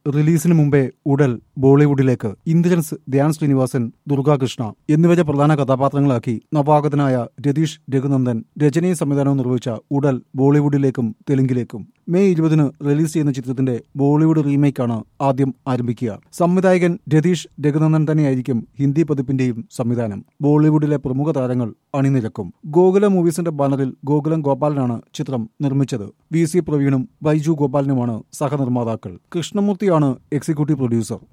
റിലീസിന് മുമ്പേ ഉടൽ ബോളിവുഡിലേക്ക് ഇന്ദ്രൻസ് ധ്യാൻ ശ്രീനിവാസൻ ദുർഗാകൃഷ്ണ എന്നിവരെ പ്രധാന കഥാപാത്രങ്ങളാക്കി നവാഗതനായ രതീഷ് രഘുനന്ദൻ രചനയും സംവിധാനവും നിർവഹിച്ച ഉടൽ ബോളിവുഡിലേക്കും തെലുങ്കിലേക്കും മെയ് ഇരുപതിന് റിലീസ് ചെയ്യുന്ന ചിത്രത്തിന്റെ ബോളിവുഡ് റീമേക്കാണ് ആദ്യം ആരംഭിക്കുക സംവിധായകൻ രതീഷ് രഘുനന്ദൻ തന്നെയായിരിക്കും ഹിന്ദി പതിപ്പിന്റെയും സംവിധാനം ബോളിവുഡിലെ പ്രമുഖ താരങ്ങൾ അണിനിരക്കും ഗോകുല മൂവീസിന്റെ ബാനറിൽ ഗോകുലം ഗോപാലനാണ് ചിത്രം നിർമ്മിച്ചത് വി സി പ്രവീണും ബൈജു ഗോപാലനുമാണ് സഹനിർമ്മാതാക്കൾ കൃഷ്ണമൂർത്തിയാണ് എക്സിക്യൂട്ടീവ് പ്രൊഡ്യൂസർ